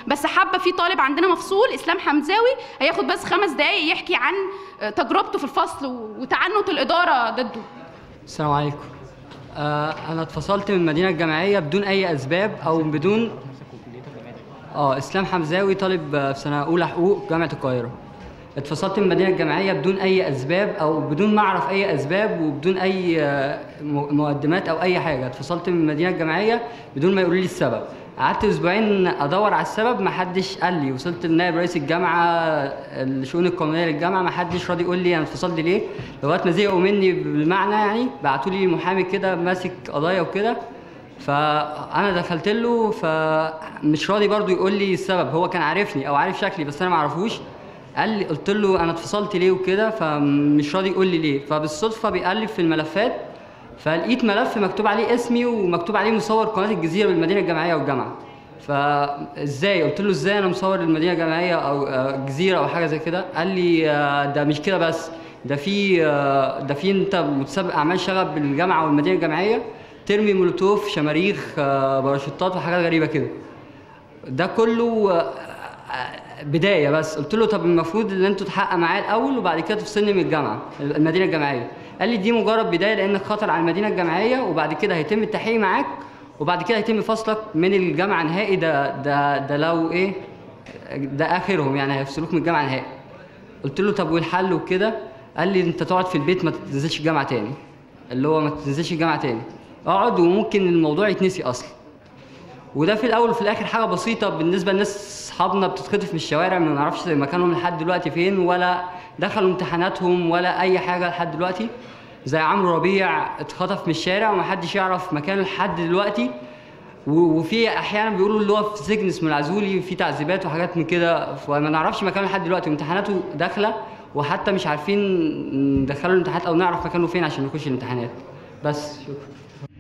بس حابه في طالب عندنا مفصول اسلام حمزاوي هياخد بس خمس دقائق يحكي عن آه، تجربته في الفصل و- وتعنت الاداره ضده السلام عليكم آه انا اتفصلت من المدينه الجامعيه بدون اي اسباب او بدون اه اسلام حمزاوي طالب آه، في سنه اولى حقوق جامعه القاهره اتفصلت من المدينه الجامعيه بدون اي اسباب او بدون ما اعرف اي اسباب وبدون اي آه، م- مقدمات او اي حاجه اتفصلت من المدينه الجامعيه بدون ما يقولوا لي السبب قعدت اسبوعين ادور على السبب ما حدش قال لي وصلت لنائب رئيس الجامعه الشؤون القانونيه للجامعه ما حدش راضي يقول لي انا اتفصلت ليه لغايه ما زهقوا مني بالمعنى يعني بعتوا لي محامي كده ماسك قضايا وكده فانا دخلت له فمش راضي برضو يقول لي السبب هو كان عارفني او عارف شكلي بس انا ما اعرفوش قال لي قلت له انا اتفصلت ليه وكده فمش راضي يقول لي ليه فبالصدفه بيقلب في الملفات فلقيت ملف مكتوب عليه اسمي ومكتوب عليه مصور قناه الجزيره بالمدينه الجامعيه والجامعه فازاي قلت له ازاي انا مصور المدينه الجامعيه او آه، الجزيره او حاجه زي كده قال لي آه، ده مش كده بس ده في آه، ده في انت متسابق اعمال شغب بالجامعه والمدينه الجامعيه ترمي مولوتوف شماريخ آه، باراشوتات وحاجات غريبه كده ده كله آه، آه، بدايه بس قلت له طب المفروض ان انتوا تحقق معايا الاول وبعد كده تفصلني من الجامعه المدينه الجامعيه قال لي دي مجرد بدايه لانك خطر على المدينه الجامعيه وبعد كده هيتم التحقيق معاك وبعد كده هيتم فصلك من الجامعه نهائي ده ده ده لو ايه ده اخرهم يعني هيفصلوك من الجامعه نهائي قلت له طب والحل وكده قال لي انت تقعد في البيت ما تنزلش الجامعه تاني اللي هو ما تنزلش الجامعه تاني اقعد وممكن الموضوع يتنسي اصلا وده في الاول وفي الاخر حاجه بسيطه بالنسبه لناس اصحابنا بتتخطف من الشوارع ما نعرفش مكانهم لحد دلوقتي فين ولا دخلوا امتحاناتهم ولا اي حاجه لحد دلوقتي زي عمرو ربيع اتخطف من الشارع ومحدش يعرف مكانه لحد دلوقتي و- وفي احيانا بيقولوا اللي هو في سجن اسمه العزولي في تعذيبات وحاجات من كده فما نعرفش مكانه لحد دلوقتي وامتحاناته داخله وحتى مش عارفين ندخله الامتحانات او نعرف مكانه فين عشان نخش الامتحانات بس شكرا